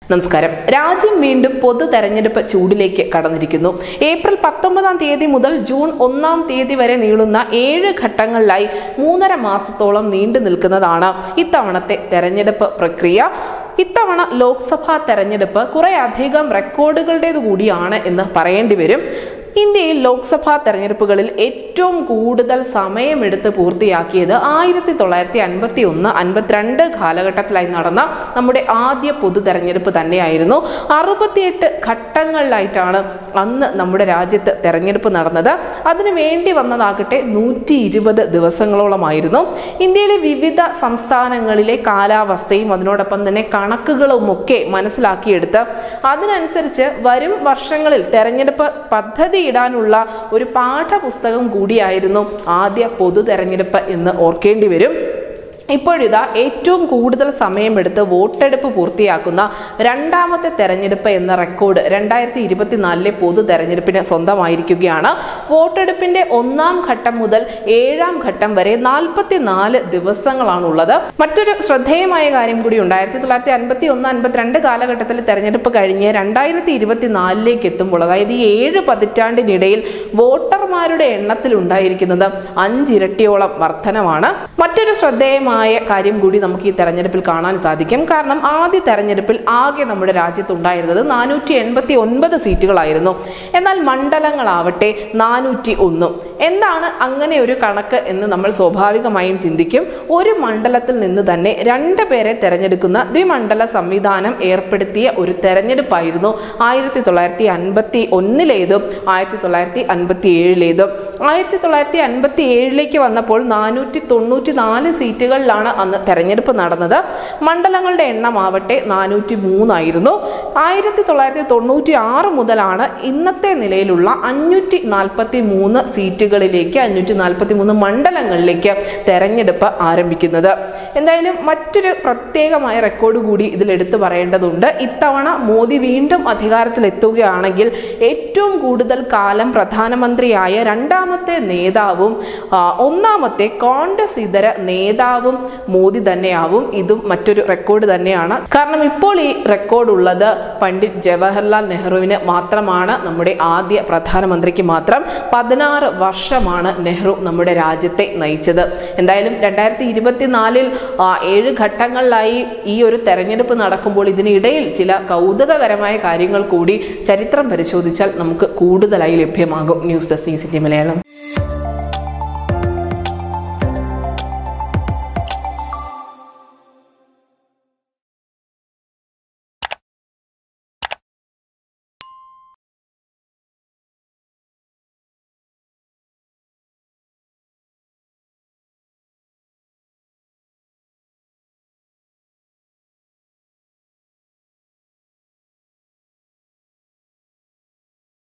നമസ്കാരം രാജ്യം വീണ്ടും പൊതു തെരഞ്ഞെടുപ്പ് ചൂടിലേക്ക് കടന്നിരിക്കുന്നു ഏപ്രിൽ പത്തൊമ്പതാം തീയതി മുതൽ ജൂൺ ഒന്നാം തീയതി വരെ നീളുന്ന ഏഴ് ഘട്ടങ്ങളിലായി മൂന്നര മാസത്തോളം നീണ്ടു നിൽക്കുന്നതാണ് ഇത്തവണത്തെ തെരഞ്ഞെടുപ്പ് പ്രക്രിയ ഇത്തവണ ലോക്സഭാ തെരഞ്ഞെടുപ്പ് കുറെ അധികം റെക്കോർഡുകളുടേത് കൂടിയാണ് എന്ന് പറയേണ്ടി വരും ഇന്ത്യയിൽ ലോക്സഭാ തെരഞ്ഞെടുപ്പുകളിൽ ഏറ്റവും കൂടുതൽ സമയമെടുത്ത് പൂർത്തിയാക്കിയത് ആയിരത്തി തൊള്ളായിരത്തി അൻപത്തി ഒന്ന് അൻപത്തിരണ്ട് കാലഘട്ടത്തിലായി നടന്ന നമ്മുടെ ആദ്യ പൊതു തെരഞ്ഞെടുപ്പ് തന്നെയായിരുന്നു അറുപത്തിയെട്ട് ഘട്ടങ്ങളിലായിട്ടാണ് അന്ന് നമ്മുടെ രാജ്യത്ത് തെരഞ്ഞെടുപ്പ് നടന്നത് അതിനു വേണ്ടി വന്നതാകട്ടെ നൂറ്റി ഇരുപത് ദിവസങ്ങളോളമായിരുന്നു ഇന്ത്യയിലെ വിവിധ സംസ്ഥാനങ്ങളിലെ കാലാവസ്ഥയും അതിനോടൊപ്പം തന്നെ കണക്കുകളും ഒക്കെ മനസ്സിലാക്കിയെടുത്ത് അതിനനുസരിച്ച് വരും വർഷങ്ങളിൽ തെരഞ്ഞെടുപ്പ് പദ്ധതി ഇടാനുള്ള ഒരു പാഠപുസ്തകം കൂടിയായിരുന്നു ആദ്യ പൊതു തെരഞ്ഞെടുപ്പ് എന്ന് ഓർക്കേണ്ടി വരും ഇപ്പോഴിതാ ഏറ്റവും കൂടുതൽ സമയമെടുത്ത് വോട്ടെടുപ്പ് പൂർത്തിയാക്കുന്ന രണ്ടാമത്തെ തെരഞ്ഞെടുപ്പ് എന്ന റെക്കോർഡ് രണ്ടായിരത്തി ഇരുപത്തിനാലിലെ പൊതു തെരഞ്ഞെടുപ്പിന് സ്വന്തമായിരിക്കുകയാണ് വോട്ടെടുപ്പിന്റെ ഒന്നാം ഘട്ടം മുതൽ ഏഴാം ഘട്ടം വരെ നാൽപ്പത്തിനാല് ദിവസങ്ങളാണുള്ളത് മറ്റൊരു ശ്രദ്ധേയമായ കാര്യം കൂടി ഉണ്ട് ആയിരത്തി തൊള്ളായിരത്തി അൻപത്തി ഒന്ന് അൻപത്തിരണ്ട് കാലഘട്ടത്തിൽ തെരഞ്ഞെടുപ്പ് കഴിഞ്ഞ് രണ്ടായിരത്തി ഇരുപത്തിനാലിലേക്ക് എത്തുമ്പോൾ അതായത് ഈ ഏഴ് പതിറ്റാണ്ടിനിടയിൽ വോട്ടർമാരുടെ എണ്ണത്തിൽ ഉണ്ടായിരിക്കുന്നത് അഞ്ചിരട്ടിയോളം വർധനമാണ് മറ്റൊരു ശ്രദ്ധേയമായ കാര്യം കൂടി നമുക്ക് ഈ തെരഞ്ഞെടുപ്പിൽ കാണാൻ സാധിക്കും കാരണം ആദ്യ തെരഞ്ഞെടുപ്പിൽ ആകെ നമ്മുടെ രാജ്യത്ത് ഉണ്ടായിരുന്നത് നാനൂറ്റി എൺപത്തി ഒൻപത് സീറ്റുകളായിരുന്നു എന്നാൽ മണ്ഡലങ്ങളാവട്ടെ നാനൂറ്റി ഒന്നും എന്താണ് അങ്ങനെ ഒരു കണക്ക് എന്ന് നമ്മൾ സ്വാഭാവികമായും ചിന്തിക്കും ഒരു മണ്ഡലത്തിൽ നിന്ന് തന്നെ രണ്ട് പേരെ തെരഞ്ഞെടുക്കുന്ന ദ്വിമണ്ഡല സംവിധാനം ഏർപ്പെടുത്തിയ ഒരു തെരഞ്ഞെടുപ്പായിരുന്നു ആയിരത്തി തൊള്ളായിരത്തി അൻപത്തി ഒന്നിലേതും ആയിരത്തി തൊള്ളായിരത്തി അൻപത്തി ഏഴിലേതും ആയിരത്തി തൊള്ളായിരത്തി അൻപത്തി ഏഴിലേക്ക് വന്നപ്പോൾ നാനൂറ്റി തൊണ്ണൂറ്റി നാല് സീറ്റുകളിലാണ് അന്ന് തെരഞ്ഞെടുപ്പ് നടന്നത് മണ്ഡലങ്ങളുടെ എണ്ണമാവട്ടെ നാനൂറ്റി മൂന്നായിരുന്നു ആയിരത്തി തൊള്ളായിരത്തി തൊണ്ണൂറ്റി ആറ് മുതലാണ് ഇന്നത്തെ നിലയിലുള്ള അഞ്ഞൂറ്റി നാൽപ്പത്തി മൂന്ന് സീറ്റുകളിലേക്ക് അഞ്ഞൂറ്റി നാൽപ്പത്തി മൂന്ന് മണ്ഡലങ്ങളിലേക്ക് തെരഞ്ഞെടുപ്പ് ആരംഭിക്കുന്നത് എന്തായാലും മറ്റൊരു പ്രത്യേകമായ റെക്കോർഡ് കൂടി ഇതിൽ എടുത്തു പറയേണ്ടതുണ്ട് ഇത്തവണ മോദി വീണ്ടും അധികാരത്തിലെത്തുകയാണെങ്കിൽ ഏറ്റവും കൂടുതൽ കാലം പ്രധാനമന്ത്രിയായ രണ്ടാമത്തെ നേതാവും ആ, ഒന്നാമത്തെ കോൺഗ്രസ് ഇതര നേതാവും മോദി തന്നെയാവും ഇതും മറ്റൊരു റെക്കോർഡ് തന്നെയാണ് കാരണം ഇപ്പോൾ ഈ റെക്കോർഡ് ഉള്ളത് പണ്ഡിറ്റ് ജവഹർലാൽ നെഹ്റുവിന് മാത്രമാണ് നമ്മുടെ ആദ്യ പ്രധാനമന്ത്രിക്ക് മാത്രം പതിനാറ് വർഷമാണ് നെഹ്റു നമ്മുടെ രാജ്യത്തെ നയിച്ചത് എന്തായാലും രണ്ടായിരത്തി ഇരുപത്തിനാലിൽ ഏഴ് ഘട്ടങ്ങളിലായി ഈ ഒരു തെരഞ്ഞെടുപ്പ് നടക്കുമ്പോൾ ഇതിനിടയിൽ ചില കൗതുകകരമായ കാര്യങ്ങൾ കൂടി ചരിത്രം പരിശോധിച്ചാൽ നമുക്ക് കൂടുതലായി ലഭ്യമാകും news desk C C T Malayalam